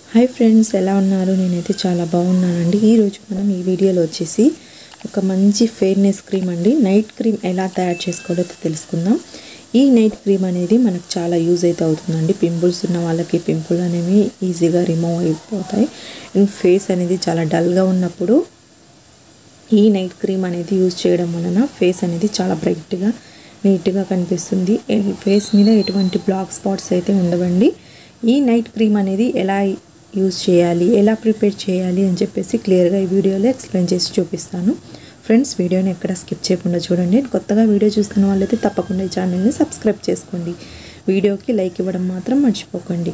hi friends ఎలా ఉన్నారు నేనైతే చాలా బాగున్నానండి ఈరోజు మనం ఈ వీడియోలో వచ్చేసి ఒక మంచి ఫెయిర్నెస్ క్రీమ్ అండి నైట్ క్రీమ్ ఎలా తయారు చేసుకోవాలో తెలుసుకుందాం ఈ నైట్ క్రీమ్ అనేది మనకు చాలా యూజ్ అయితే అవుతుందండి పింపుల్స్ ఉన్న వాళ్ళకి పింపుల్ అనేవి ఈజీగా రిమూవ్ అయిపోతాయి అండ్ ఫేస్ అనేది చాలా డల్గా ఉన్నప్పుడు ఈ నైట్ క్రీమ్ అనేది యూజ్ చేయడం వలన ఫేస్ అనేది చాలా బ్రైట్గా నీట్గా కనిపిస్తుంది అండ్ ఫేస్ మీద ఎటువంటి బ్లాక్ స్పాట్స్ అయితే ఉండవండి ఈ నైట్ క్రీమ్ అనేది ఎలా యూజ్ చేయాలి ఎలా ప్రిపేర్ చేయాలి అని చెప్పేసి క్లియర్గా ఈ వీడియోలో ఎక్స్ప్లెయిన్ చేసి చూపిస్తాను ఫ్రెండ్స్ వీడియోని ఎక్కడ స్కిప్ చేయకుండా చూడండి కొత్తగా వీడియో చూస్తున్న వాళ్ళైతే తప్పకుండా ఈ ఛానల్ని సబ్స్క్రైబ్ చేసుకోండి వీడియోకి లైక్ ఇవ్వడం మాత్రం మర్చిపోకండి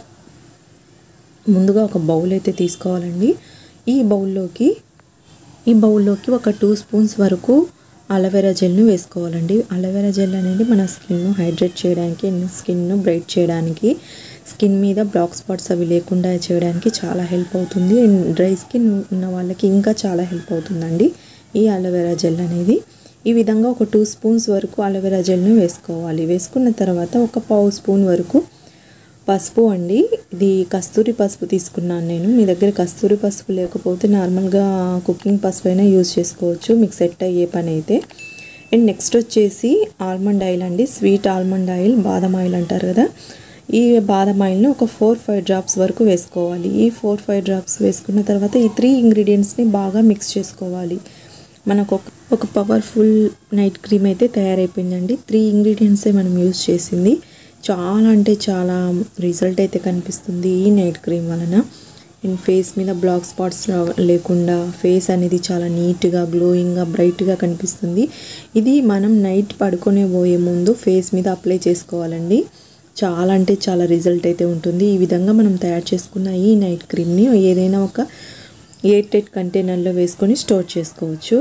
ముందుగా ఒక బౌల్ అయితే తీసుకోవాలండి ఈ బౌల్లోకి ఈ బౌల్లోకి ఒక టూ స్పూన్స్ వరకు అలోవెరా జెల్ను వేసుకోవాలండి అలోవెరా జెల్ అనేది మన స్కిన్ను హైడ్రేట్ చేయడానికి స్కిన్ను బ్రైట్ చేయడానికి స్కిన్ మీద బ్లాక్ స్పాట్స్ అవి లేకుండా చేయడానికి చాలా హెల్ప్ అవుతుంది అండ్ డ్రై స్కిన్ ఉన్న వాళ్ళకి ఇంకా చాలా హెల్ప్ అవుతుందండి ఈ అలోవెరా జెల్ అనేది ఈ విధంగా ఒక టూ స్పూన్స్ వరకు అలోవెరా జెల్ను వేసుకోవాలి వేసుకున్న తర్వాత ఒక పావు స్పూన్ వరకు పసుపు అండి ఇది కస్తూరి పసుపు తీసుకున్నాను నేను మీ దగ్గర కస్తూరి పసుపు లేకపోతే నార్మల్గా కుకింగ్ పసుపు అయినా యూజ్ చేసుకోవచ్చు మీకు సెట్ అయ్యే పని అయితే అండ్ నెక్స్ట్ వచ్చేసి ఆల్మండ్ ఆయిల్ అండి స్వీట్ ఆల్మండ్ ఆయిల్ బాదం ఆయిల్ అంటారు కదా ఈ బాదం ఆయిల్ని ఒక ఫోర్ ఫైవ్ డ్రాప్స్ వరకు వేసుకోవాలి ఈ ఫోర్ ఫైవ్ డ్రాప్స్ వేసుకున్న తర్వాత ఈ త్రీ ఇంగ్రీడియంట్స్ని బాగా మిక్స్ చేసుకోవాలి మనకు ఒక ఒక పవర్ఫుల్ నైట్ క్రీమ్ అయితే తయారైపోయిందండి త్రీ ఇంగ్రీడియంట్సే మనం యూజ్ చేసింది చాలా అంటే చాలా రిజల్ట్ అయితే కనిపిస్తుంది ఈ నైట్ క్రీమ్ వలన అండ్ ఫేస్ మీద బ్లాక్ స్పాట్స్ లేకుండా ఫేస్ అనేది చాలా నీట్గా గ్లోయింగ్గా బ్రైట్గా కనిపిస్తుంది ఇది మనం నైట్ పడుకునే పోయే ముందు ఫేస్ మీద అప్లై చేసుకోవాలండి చాలా అంటే చాలా రిజల్ట్ అయితే ఉంటుంది ఈ విధంగా మనం తయారు చేసుకున్న ఈ నైట్ క్రీమ్ని ఏదైనా ఒక ఎయిర్ టైట్ కంటైనర్లో వేసుకొని స్టోర్ చేసుకోవచ్చు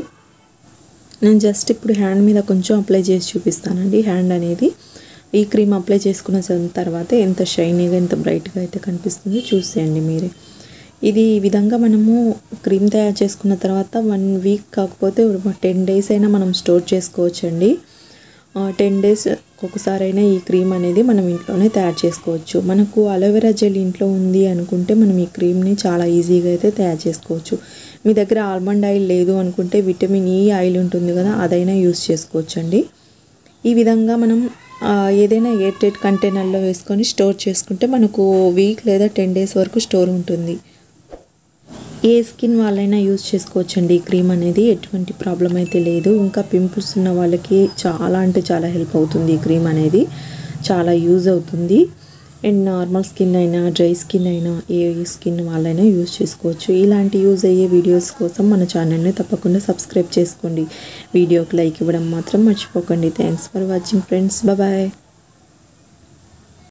నేను జస్ట్ ఇప్పుడు హ్యాండ్ మీద కొంచెం అప్లై చేసి చూపిస్తానండి హ్యాండ్ అనేది ఈ క్రీమ్ అప్లై చేసుకున్న తర్వాత ఎంత షైనీగా ఎంత బ్రైట్గా అయితే కనిపిస్తుందో చూసేయండి మీరే ఇది ఈ విధంగా మనము క్రీమ్ తయారు చేసుకున్న తర్వాత వన్ వీక్ కాకపోతే టెన్ డేస్ అయినా మనం స్టోర్ చేసుకోవచ్చండి టెన్ డేస్ ఒకసారైనా ఈ క్రీమ్ అనేది మనం ఇంట్లోనే తయారు చేసుకోవచ్చు మనకు అలోవెరా జెల్ ఇంట్లో ఉంది అనుకుంటే మనం ఈ క్రీమ్ని చాలా ఈజీగా అయితే తయారు చేసుకోవచ్చు మీ దగ్గర ఆల్మండ్ ఆయిల్ లేదు అనుకుంటే విటమిన్ ఈ ఆయిల్ ఉంటుంది కదా అదైనా యూస్ చేసుకోవచ్చు అండి ఈ విధంగా మనం ఏదైనా ఎయిర్ టైట్ కంటైనర్లో వేసుకొని స్టోర్ చేసుకుంటే మనకు వీక్ లేదా టెన్ డేస్ వరకు స్టోర్ ఉంటుంది ఏ స్కిన్ వాళ్ళైనా యూజ్ చేసుకోవచ్చండి ఈ క్రీమ్ అనేది ఎటువంటి ప్రాబ్లం అయితే లేదు ఇంకా పింపుల్స్ ఉన్న వాళ్ళకి చాలా అంటే చాలా హెల్ప్ అవుతుంది ఈ క్రీమ్ అనేది చాలా యూజ్ అవుతుంది అండ్ నార్మల్ స్కిన్ అయినా డ్రై స్కిన్ అయినా ఏ స్కిన్ వాళ్ళైనా యూజ్ చేసుకోవచ్చు ఇలాంటి యూజ్ అయ్యే వీడియోస్ కోసం మన ఛానల్ని తప్పకుండా సబ్స్క్రైబ్ చేసుకోండి వీడియోకి లైక్ ఇవ్వడం మాత్రం మర్చిపోకండి thanks for watching friends bye